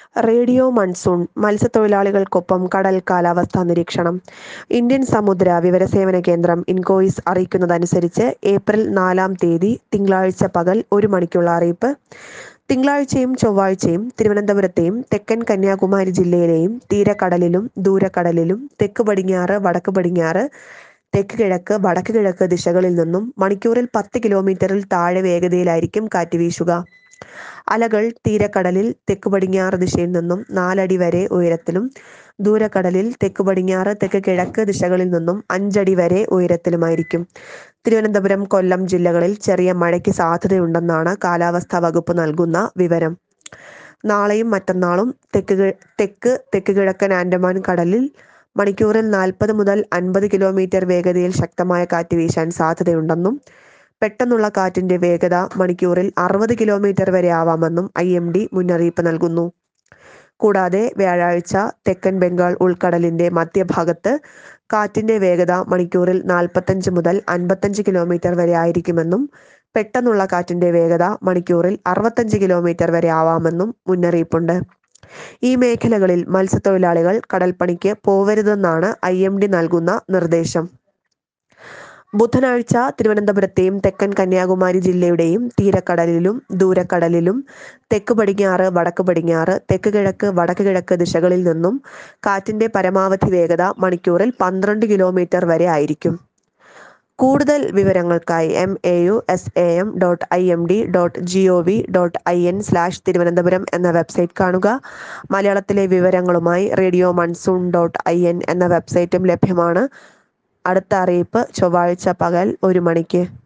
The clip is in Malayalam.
റേഡിയോ മൺസൂൺ മത്സ്യത്തൊഴിലാളികൾക്കൊപ്പം കടൽ കാലാവസ്ഥാ നിരീക്ഷണം ഇന്ത്യൻ സമുദ്ര വിവരസേവന കേന്ദ്രം ഇൻകോയിസ് അറിയിക്കുന്നതനുസരിച്ച് ഏപ്രിൽ നാലാം തീയതി തിങ്കളാഴ്ച പകൽ ഒരു മണിക്കുള്ള അറിയിപ്പ് തിങ്കളാഴ്ചയും ചൊവ്വാഴ്ചയും തിരുവനന്തപുരത്തെയും തെക്കൻ കന്യാകുമാരി ജില്ലയിലെയും തീരക്കടലിലും ദൂരക്കടലിലും തെക്ക് പടിഞ്ഞാറ് വടക്ക് പടിഞ്ഞാറ് തെക്ക് കിഴക്ക് വടക്ക് കിഴക്ക് ദിശകളിൽ നിന്നും മണിക്കൂറിൽ പത്ത് കിലോമീറ്ററിൽ താഴെ വേഗതയിലായിരിക്കും കാറ്റ് വീശുക അലകൾ തീരക്കടലിൽ തെക്ക് പടിഞ്ഞാറ് ദിശയിൽ നിന്നും നാലടി വരെ ഉയരത്തിലും ദൂരക്കടലിൽ തെക്ക് പടിഞ്ഞാറ് തെക്ക് കിഴക്ക് ദിശകളിൽ നിന്നും അഞ്ചടി വരെ ഉയരത്തിലുമായിരിക്കും തിരുവനന്തപുരം കൊല്ലം ജില്ലകളിൽ ചെറിയ മഴയ്ക്ക് സാധ്യതയുണ്ടെന്നാണ് കാലാവസ്ഥാ വകുപ്പ് നൽകുന്ന വിവരം നാളെയും മറ്റന്നാളും തെക്ക് കി- തെക്ക് തെക്ക് കിഴക്കൻ ആൻഡമാൻ കടലിൽ മണിക്കൂറിൽ നാൽപ്പത് മുതൽ അൻപത് കിലോമീറ്റർ വേഗതയിൽ ശക്തമായ കാറ്റ് വീശാൻ സാധ്യതയുണ്ടെന്നും പെട്ടെന്നുള്ള കാറ്റിന്റെ വേഗത മണിക്കൂറിൽ അറുപത് കിലോമീറ്റർ വരെ ആവാമെന്നും ഐ എം ഡി മുന്നറിയിപ്പ് നൽകുന്നു കൂടാതെ വ്യാഴാഴ്ച തെക്കൻ ബംഗാൾ ഉൾക്കടലിന്റെ മധ്യഭാഗത്ത് കാറ്റിന്റെ വേഗത മണിക്കൂറിൽ നാൽപ്പത്തഞ്ച് മുതൽ അൻപത്തഞ്ച് കിലോമീറ്റർ വരെ ആയിരിക്കുമെന്നും പെട്ടെന്നുള്ള കാറ്റിന്റെ വേഗത മണിക്കൂറിൽ അറുപത്തഞ്ച് കിലോമീറ്റർ വരെ ആവാമെന്നും മുന്നറിയിപ്പുണ്ട് ഈ മേഖലകളിൽ മത്സ്യത്തൊഴിലാളികൾ കടൽപ്പണിക്ക് പോവരുതെന്നാണ് ഐ എം ഡി നൽകുന്ന നിർദ്ദേശം ബുധനാഴ്ച തിരുവനന്തപുരത്തെയും തെക്കൻ കന്യാകുമാരി ജില്ലയുടെയും തീരക്കടലിലും ദൂരക്കടലിലും തെക്ക് പടിഞ്ഞാറ് വടക്ക് പടിഞ്ഞാറ് തെക്ക് കിഴക്ക് വടക്ക് കിഴക്ക് ദിശകളിൽ നിന്നും കാറ്റിന്റെ പരമാവധി വേഗത മണിക്കൂറിൽ പന്ത്രണ്ട് കിലോമീറ്റർ വരെ ആയിരിക്കും കൂടുതൽ വിവരങ്ങൾക്കായി M A U S A M dot I M D dot G O V dot I N slash Thiruvananthapuram എന്ന വെബ്സൈറ്റ് കാണുക മലയാളത്തിലെ വിവരങ്ങളുമായി radio monsoon dot I N എന്ന വെബ്സൈറ്റും ലഭ്യമാണ് അടുത്ത അറിയിപ്പ് ചൊവ്വാഴ്ച പകൽ ഒരു മണിക്ക്